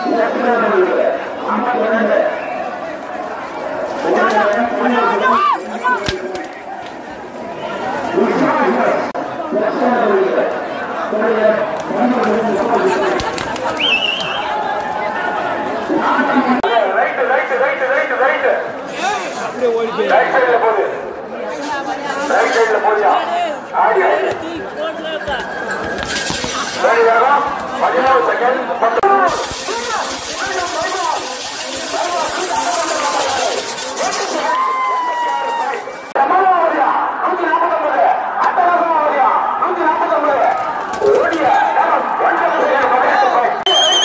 Right right right right right right சைடுல போகுது right சைடுல போறியா ஆடி ஆடி சரி வேகம் பதினோரு செகண்ட் பத்து சமாளம் ஓடியா நூத்தி நாற்பத்தொன்பது அட்டகாசமா ஓடியா நூத்தி நாற்பத்தொன்பது ஓடியா வேகம் ஒன்பது செகண்ட் பதினெட்டு point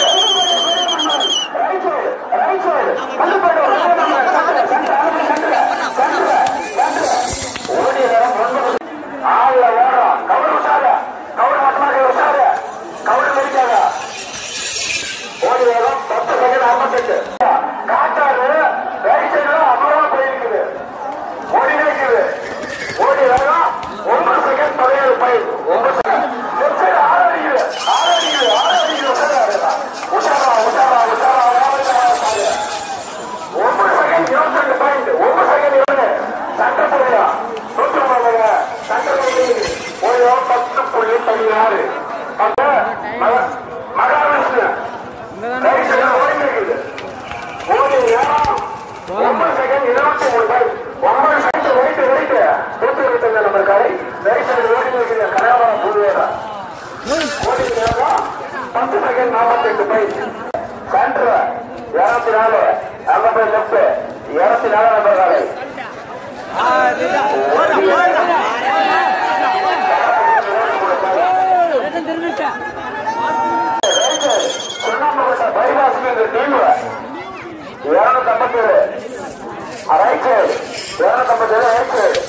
right side right side வந்து போயிடு சென்டர் சென்டர் சென்டர் சென்டர் ஓடிய நேரம் ஒன்பது ஆள்ல ஓடுறோம் கவுரு உஷாரு கவுரு மட்டுமாக உஷாரு கவுரு முடிக்காத ஓடி வேகம் பத்து செகண்ட் ஐம்பத்தெட்டு காட்டாறு ரைட் சைடுல அமரமா போயிருக்குது ஓடி இருக்குது ஓடி வேகம் ஒன்பது செகண்ட் பதினேழு பைல் ஒன்பது செகண்ட் லெஃப்ட் சைடு ஆறு அடிக்குது ஆறு அடிக்குது ஆறு அடிக்குது உஷாரா உஷாரா உஷாரா உஷாரா உஷாரா ஒன்பது செகண்ட் இருபத்தி ரெண்டு பாயிண்ட் ஒன்பது செகண்ட் இருபது சண்டை போடுறா நூற்றி ஐம்பது சண்டை போடுறது ஒரு பத்து புள்ளி பதினாறு அந்த மகா- மகாவிஷ்ணு ரைட் சைடு ஓடி இருக்குது ஓடி நேரம் ஒன்பது செகண்ட் இருபத்தி மூணு பாயிண்ட் ஒன்பது செகண்ட் ரைட் ரைட் நூற்றி இருபத்தஞ்சு நம்பர் காலை ரைட் சைடு ஓடி இருக்குது கனகாபுரம் புதுவேரா ஓடி நேரம் பத்து செகண்ட் நாற்பத்தெட்டு பாயிண்ட் சென்டர் இருபத்தி நாலு அங்க போய் லெப்ட் இருபத்தி நாலு நம்பர் காலை சுண்ணாம்பு பைபாஸ் டீம் இருநூத்தி ஐம்பத்தேழு ரைட் சைடு இருநூத்தி ஐம்பத்தேழு ரைட் சைடு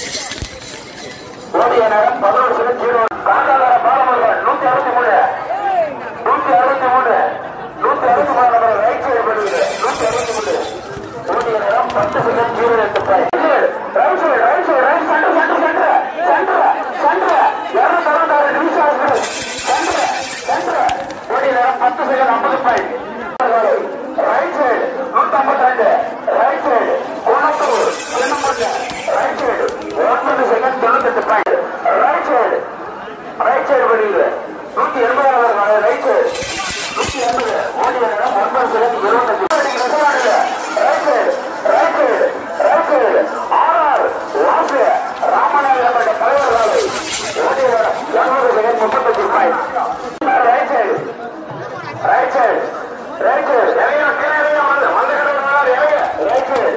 ஓடிய நேரம் பதினோரு செகண்ட் ஜீரோ காந்தாதார பாலமுருகன் நூத்தி அறுபத்தி மூணு நூத்தி அறுபத்தி மூணு நூத்தி அறுபத்தி மூணு நம்பர் ரைட் சைடு பண்ணுது நூத்தி அறுபத்தி மூணு ஓடிய நேரம் பத்து செகண்ட் ஜீரோ எட்டு point right side right side right centre centre centre centre centre இருநூத்தி அறுபத்தாறு நிமிஷம் ஆகுது சென்டர் சென்டர் ஓடிய நேரம் பத்து செகண்ட் ஐம்பது பாயிண்ட் ரைட் சைடு நூத்தி ஐம்பத்தி ரெண்டு right side Kunathur right side ஒன்பது செகண்ட் தொண்ணூத்தெட்டு point right side right side பண்ணிடுது நூத்தி எண்பதாவது ரைட் சைடு நூத்தி எண்பது ஓடி நேரம் ஒன்பது செகண்ட் இருபத்தஞ்சு right side right side right side RR Vasu Ramanathapuram தலைவர் வேலை ஓடி நேரம் இருபது செகண்ட் முப்பத்தஞ்சு point right side right side right side இறங்க கீழே இறங்க வந்து வந்து கிடக்கு இறங்க right side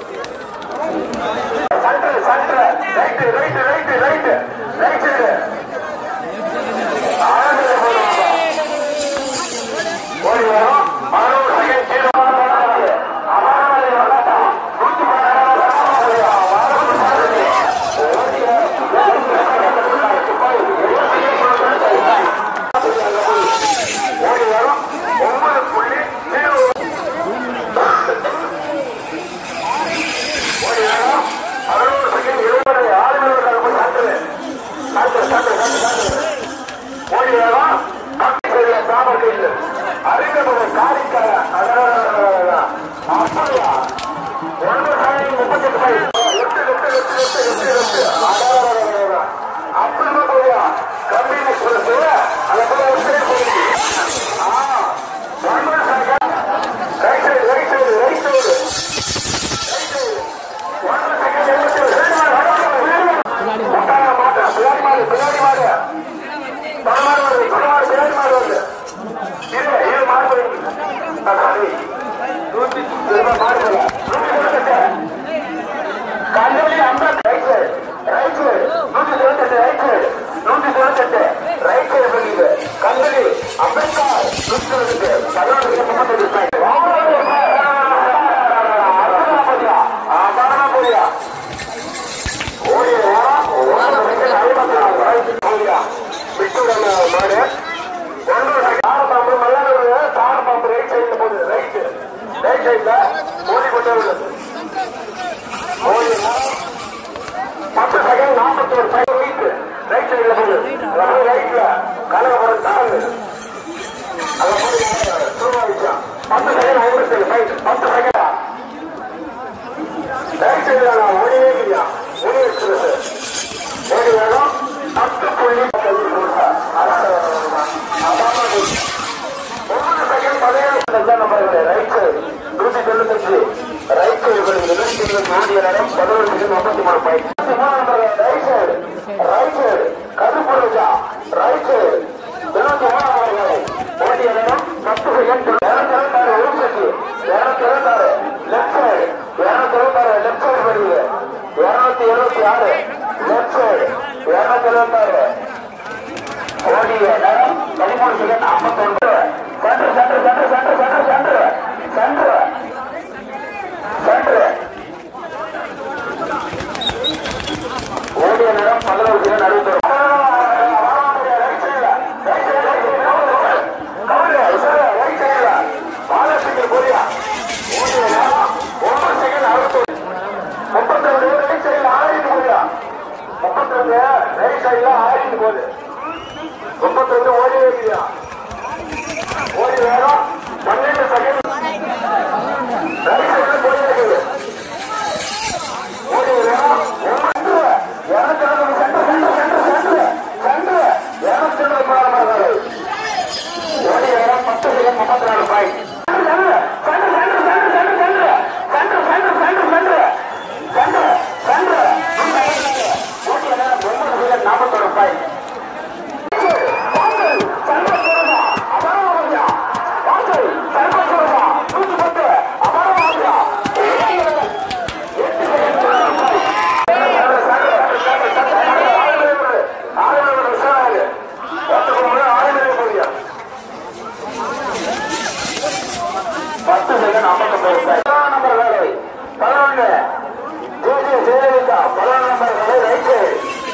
centre centre right right right right right side ஓடி வரும் பதினோரு செகண்ட் கீழே அமராவதி வரலாட்டம் நூத்தி ஓடி வரும் ஒன்பது புள்ளி ஜீரோ ஓடி வரும் பதினோரு செகண்ட் இருபது ஆறு நிமிடம் சாப்பிடுது சாப்பிடு சாப்பிடு சாப்பிடு சாப்பிடு ஓடி வரும் பக்கத்து சைடுல சாமர் கையில் அறிந்தபுரம் காரிக்கார அப்படியா ஒன்பது செகண்ட் முப்பத்தெட்டு பை எட்டு எட்டு எட்டு எட்டு எட்டு எட்டு அப்படிமா போயா கம்பி எக்ஸ்பிரஸ் அதை போல ஒரு சைடு போயிருக்கு ஆ ஒன்பது second right side right side right side right side ஒன்பது செகண்ட் எண்பத்தி ஏழு முட்டாள மாட்டேன் பின்னாடி மாடு பின்னாடி மாடு பணமாடு வருது பணமாடு பின்னாடி மாடு வருது இரு இரு மாடு வருது தக்காளி நூத்தி இருபது மாடு வருது நூத்தி இருபத்தெட்டு கல்லூரி ஐம்பது ரைட் சைடு ரைட் சைடு நூத்தி இருபத்தெட்டு ரைட் சைடு நூத்தி இருபத்தெட்டு ரைட் சைடு பண்ணிது கல்லூரி அம்பேத்கர் நூத்தி இருபத்தெட்டு பதினொன்று முப்பத்தெட்டு போறியா ஓடியா ஒரு செகண்ட் ஐம்பத்தி நாலு ரைட் போறியா விட்டுவிட மாடு ஒன்று தார பாம்பு மல்லாடு தார பாம்பு ரைட் சைடுல போகுது ரைட் ரைட் சைடுல ஓடி கொண்டே உள்ளது ஓடி பத்து செகண்ட் நாற்பத்தி ஒரு செகண்ட் ரைட் ரைட் சைடுல போகுது ரைட்ல கனகபுரம் தாழ்ந்து அதை போய் தூங்க வச்சான் பத்து செகண்ட் ஒவ்வொரு ஃபைட் பத்து செகண்டா ரைட் சைடு ஓடியே இல்லையா ஓடி இருக்கிறது ஓடி வேணும் பத்து புள்ளி ஒவ்வொரு செகண்ட் பதினேழு நம்பர்கள் ரைட் சைடு நூத்தி தொண்ணூத்தஞ்சு ரைட் சைடு ஓடிய நேரம் பதினொன்று செகண்ட் ஐம்பத்தி மூணு point right side right side Karuppuraja right side இருபத்தி மூணாம் நம்பர்கள் ஓடிய நேரம் பத்து செகண்ட் இருநூத்தி இருபத்தாறு ஊர்சக்தி இருநூத்தி இருபத்தாறு லெஃப்ட் சைடு இருநூத்தி இருபத்தாறு லெஃப்ட் சைடு வருது இருநூத்தி இருபத்தி ஆறு லெஃப்ட் சைடு இருநூத்தி இருபத்தாறு ஓடிய நேரம் பதிமூணு செகண்ட் ஐம்பத்தொன்று சென்று சென்று சென்று சென்று சென்று சென்று சென்று சென்று ஓடிய நேரம் பதினோரு செகண்ட் அறுபத்தொரு முப்பத்தி ரைட் சைடில் ஆயிரம் போயா முப்பத்தி ரெண்டு ரைட் சைடில் ஆயிரம் போகுது முப்பத்தி ரெண்டு ஓடி வைக்கிறியா ஓடி வேணும் பன்னெண்டு செகண்ட் ரைட் சைடில் போய் இருக்குது ஓடி வேணும் ஒன்று இருநூத்தி இருபது சென்று சென்று சென்று சென்று சென்று இருநூத்தி இருபது மாணவர்கள் ஓடி வேணும் பத்து செகண்ட் முப்பத்தி நாலு பாயிண்ட் சென்று சென்று சென்று சென்று சென்று சென்று சென்று சென்று சென்று சென்று சென்று ஓடிய நேரம் ஒன்பது செகண்ட் நாற்பத்தொரு பாயிண்ட் பத்து செகண்ட் ஐம்பத்தொன்பது நம்பர் வேலை பதினொன்று ஜே ஜே ஜெயலலிதா பதினொன்று நம்பர் வேலை ரைட் சைடு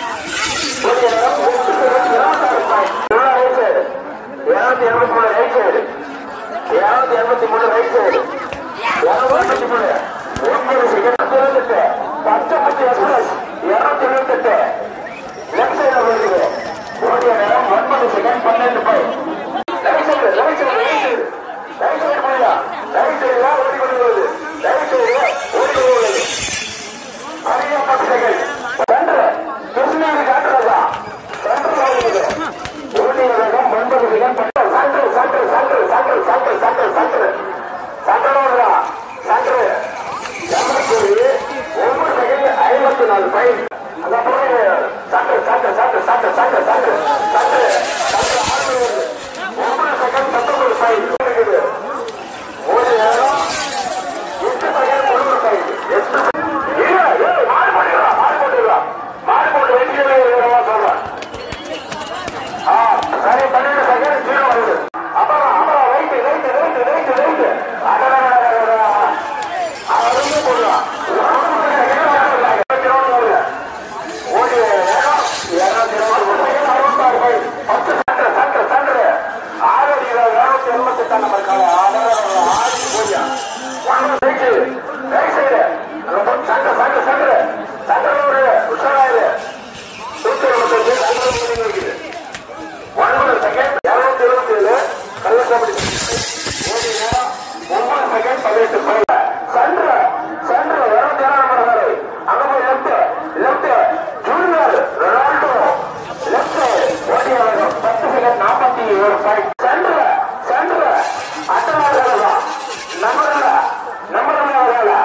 இருநூத்தி எண்பத்தி மூணு ரைட் சைடு இருநூத்தி எண்பத்தி மூணு ரைட் சைடு இருநூத்தி எண்பத்தி மூணு ஒன்பது செகண்ட் இருபத்தெட்டு பத்தொன்பது எக்ஸ்பிரஸ் இருநூத்தி இருபத்தெட்டு லெஃப்ட் சைடில் வருது ஓடிய நேரம் ஒன்பது செகண்ட் பன்னெண்டு பை right side right side right side right side போயிடா ரைட் சைடு ஓடி கொண்டு வருது ரைட் சைடு ஓடி கொண்டு வருது அதிக பத்து செகண்ட் சென்று கிருஷ்ணகிரி காட்டுறதா சென்று வருகிறது ஓடிய வேகம் ஒன்பது செகண்ட் பத்து சன்று சன்று சன்று சன்று சன்று சன்று சன்று சன்றோடுறா சன்று எண்பத்தி ஒவ்வொரு செகண்ட் ஐம்பத்தி நாலு பைன் அந்த போய் சன்று சன்று சன்று சன்று சன்று சன்று சன்று சன்று ஆறு வருது ஒவ்வொரு செகண்ட் பத்தொன்பது பைன் இருக்குது ஓடிய வேகம் எட்டு செகண்ட் தொண்ணூறு பைன் எட்டு இல்ல, இல்ல, மாடு போட்டுக்கலாம், மாடு போட்டுக்கலாம். மாடு போட்டு வெற்றியில இருக்கிறவா சொல்றேன். ஆ, சரி, பன்னெண்டு second zero வருது. அப்புறம், அப்புறம் right, right, right, right, right. அடடடடடடடா. அருமையா போடலாம். ஒரு second வருது. இருபத்தி நாலு வருது. ஓடி வேகம், இருநூத்தி இருபது, ஒரு second அறுபத்தாறு மைல். பத்து சண்டை, சண்டை, சண்டை. ஆறு அடிக்கிற இருநூத்தி எண்பத்தி எட்டாம் நம்பர் காலை. அடடடடடா, ஆடி போடியா. ஒன்று right side, right side. அங்க போய் சண்டை, சண்டை, சண்டை. சண்டையில ஒரு உஷாராயிரு. நூத்தி இருபத்தஞ்சு, நூத்தி இருபத்தஞ்சு இருக்குது. ஒன்பது செகண்ட் இருநூத்தி இருபத்தி ஏழு கள்ளச்சாவடி ஓடி நேரம் ஒன்பது செகண்ட் பதினெட்டு பைல சன்று சன்று இருநூத்தி ஏழாம் நம்பர் வரை அங்க போய் left left junior Ronaldo left ஓடி வேகம் பத்து செகண்ட் நாற்பத்தி ஏழு பாயிண்ட் சன்று சன்று அட்டநாள் நம்பர் நம்பர் வேலை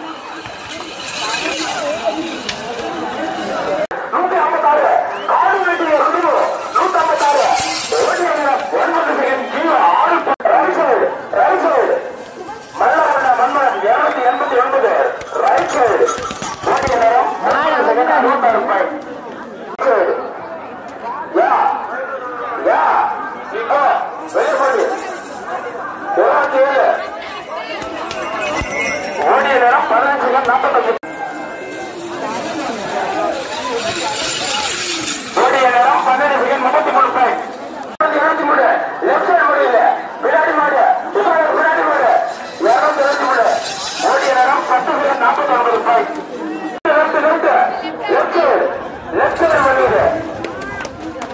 நூத்தி ஐம்பத்தாறு காடு வெட்டிய குடும்பு நூத்தி ஐம்பத்தாறு ஓடிய நேரம் ஒன்பது செகண்ட் ஜீரோ ஆறு ரைட் சைடு ரைட் சைடு மல்லவண்ண மன்மன் இருநூத்தி எண்பத்தி ஒன்பது ரைட் சைடு ஓடிய நேரம் ஒன்பது செகண்ட் அறுபத்தாறு பாயிண்ட் சைடு யா யா இப்போ வெளியே போடு இருபத்தி ஏழு ஓடிய நேரம் பதினஞ்சு செகண்ட் நாற்பத்தஞ்சு ஓடிய நேரம் பன்னெண்டு செகண்ட் முப்பத்தி மூணு பாயிண்ட் இருபத்தி மூணு லெப்ட் சைடு முடியல பின்னாடி மாடு பின்னாடி பின்னாடி மாடு இருநூத்தி இருபத்தி மூணு ஓடிய நேரம் பத்து செகண்ட் நாற்பத்தி ஒன்பது point left left left side left side முடியுது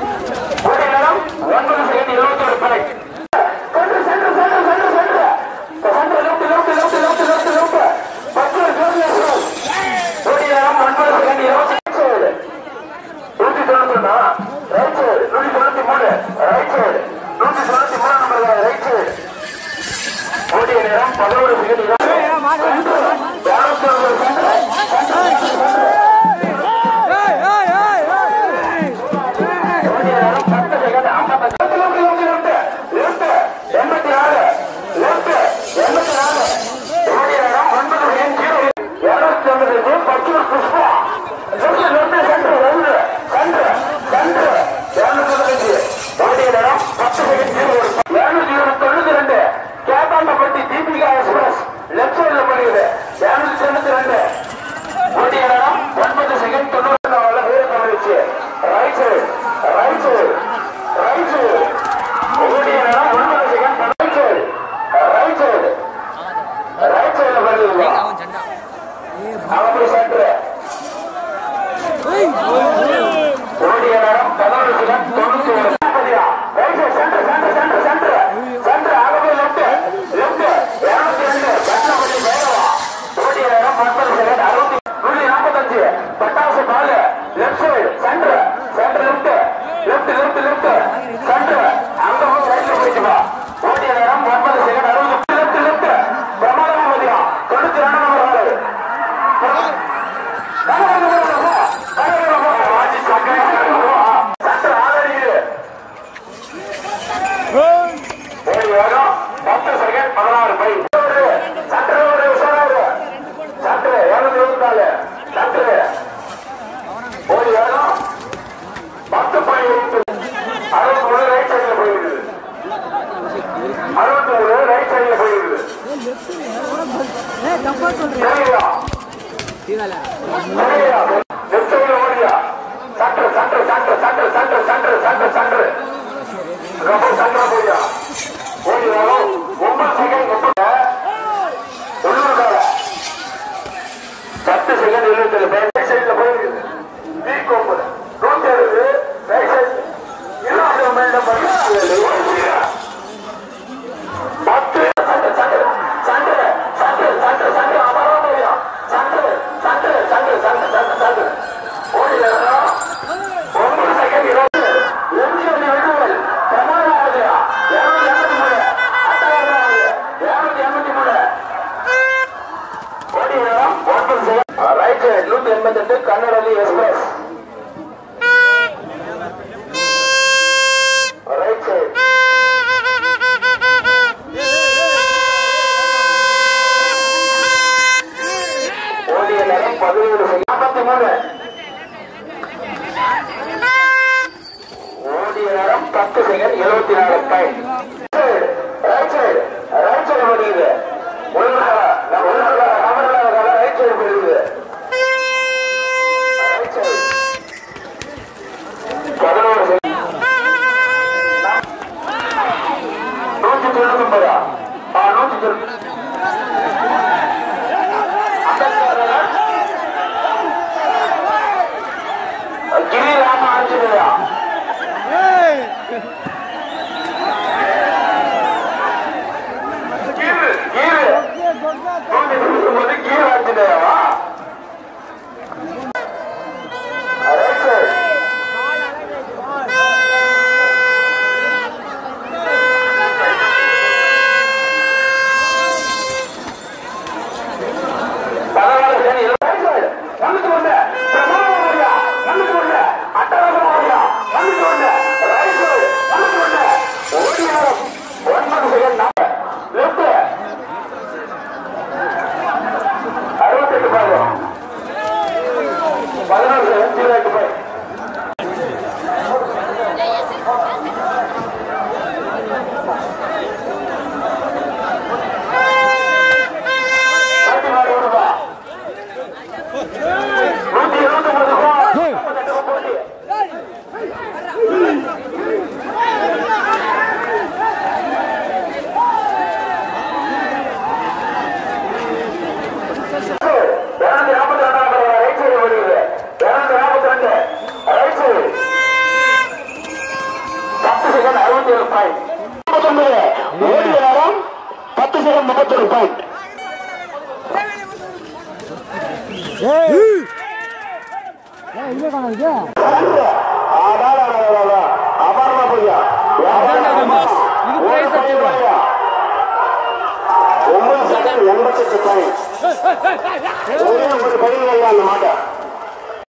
ஓடிய நேரம் ஒன்பது செகண்ட் இருபத்தி ஒரு பாயிண்ட் சென்று சென்று சென்று சென்று சென்று சைடு ரைட் சைடு நூத்தி தொண்ணூத்தி மூணாம் நம்பர் ரைட் சைடு ஓடிய நேரம் பதினோரு செகண்ட் ஓடிய நேரம் பத்து செகண்ட் ஐம்பத்தஞ்சு லெஃப்ட் எண்பத்தி நாலு லெஃப்ட் எண்பத்தி நாலு ஓடிய நேரம் ஒன்பது செகண்ட் ஜீரோ இருநூத்தி ஐம்பது Pachur Pushpa left left centre ரெண்டு சென்டர் சென்டர் இருநூத்தி பதினஞ்சு ஓடிய நேரம் பத்து செகண்ட் ஜீரோ இருநூத்தி தொண்ணூத்தி ரெண்டு கேட்டாண்டப்பட்டி தீபிகா எக்ஸ்பிரஸ் லெஃப்ட் சைடுல போயிருது இருநூத்தி தொண்ணூத்தி ரெண்டு ஓடிய நேரம் ஒன்பது செகண்ட் தொண்ணூறு நாலு வேறு தமிழ்ச்சி right side right side right side ஓடிய நேரம் ஒன்பது second right side right side right சைடுல போயிருது அவங்க சென்டர் ஓடிய நேரம் பதினொன்று செகண்ட் தொண்ணூத்தி ஒரு right side centre centre centre centre centre ஆகவே லெஃப்ட் லெஃப்ட் இருநூத்தி ரெண்டு பட்டாபதி பைரவா ஓடிய நேரம் பத்தொன்பது செகண்ட் அறுபத்தி நூற்றி நாற்பத்தஞ்சு பட்டாசு Balu left side centre centre left left left left centre அங்க போய் ரைட்ல போயிட்டு வா ஓடிய நேரம் ஒன்பது செகண்ட் அறுபது லெஃப்ட் லெஃப்ட் பிரமாதமா மதியம் தொண்ணூத்தி ரெண்டு நம்பர் ஆளு சட்டர் ஆல்ரெடி ஓடி வரும் பத்து செகண்ட் பதினாறு பை சட்டர் ஒரு உஷாராரு சட்டர் இருநூத்தி இருபத்தி நாலு சட்டர் ஓடி வரும் பத்து பை அறுபத்தி மூணு ரைட் சைட்ல போயிருக்குது அறுபத்தி மூணு ரைட் சைட்ல போயிருக்குது தப்பா சொல்றேன் சரிங்களா சரிங்களா லெஃப்ட் சைட்ல ஓடியா சட்டர் சட்டர் சட்டர் சட்டர் சட்டர் சட்டர் சட்டர் சட்டர் ரொம்ப சட்டரா போய்யா ஓடி வரும் ஒன்பது செகண்ட் முப்பது உள்ளூர்கால பத்து செகண்ட் இருபத்தி ஏழு ரைட் சைட்ல போயிருக்குது பி கோம்பு நூத்தி அறுபது ரைட் சைட் இருபது மீண்டும் பத்து சண்டை சண்டை சண்டை சண்டை சண்டை சண்டை அமரா போயா சண்டை சண்டை சண்டை சண்டை சண்டை சண்டை ஓடி வரணும் ஒன்பது செகண்ட் இருபது எம்ஜிஆர் விடுதல் பிரமாணமாவதியா இருநூத்தி எண்பத்தி மூணு அட்டாயிரம் இருநூத்தி எண்பத்தி மூணு ஓடி வரணும் ஒன்பது செகண்ட் ரைட் சைடு நூத்தி எண்பத்தி எட்டு கன்னடலி எக்ஸ்பிரஸ் ரைட் சைடு ஓடிய நேரம் பதினேழு நாற்பத்தி மூணு ஓடிய நேரம் பத்து செகண்ட் எழுபத்தி நாலு point right side right side வருகிறது ரைட் சைடு வருகிறது ரைட் சைடு பதினோரு செகண்ட் நூத்தி தொண்ணூத்தி ஒன்பதா ஆ நூத்தி தொண்ணூத்தி ಗಿರಿ ರಾಮ ಆಂಜನೇಯ ಗೀರ್ ಗೀರ್ ನೋಡಿ ಗೀರ್ ಆಂಜನೇಯವಾ ರೈಟ್ ಸೈಡ್ பதினாலு சரி ரைட் சைடு வந்துட்டு ஒண்ணு பிரமாணமாரியா வந்துட்டு ஒண்ணு அட்டகாசமாரியா வந்துட்டு ஒண்ணு ரைட் சைடு வந்துட்டு ஒண்ணு ஓடி நேரம் ஒன்பது செகண்ட் நாம லெஃப்ட் அறுபத்தெட்டு பாகம் பதினாறு செகண்ட் ஜீரோ எட்டு பாய் நூத்தி நாலு ரூபாய் நூத்தி இருபத்தி ஒன்பது ரூபாய் நாற்பத்தெட்டு ரூபாய் போட்டி இருநூத்தி நாற்பத்தி ரெண்டாம் ரைட் சைடு வருகிறது இருநூத்தி நாற்பத்தி ரெண்டு ரைட் சைடு பத்து செகண்ட் அறுபத்தி ஏழு பாயிண்ட் முப்பத்தொன்பது ஓடிய நேரம் பத்து செகண்ட் முப்பத்தொரு பாயிண்ட் இங்கே காணும் இது அபாரமா போய்யா ஓடிடுவாயா ஒன்பது செகண்ட் எண்பத்தெட்டு பாயிண்ட் ஒரே ஒரு பதிவு அந்த மாட்டை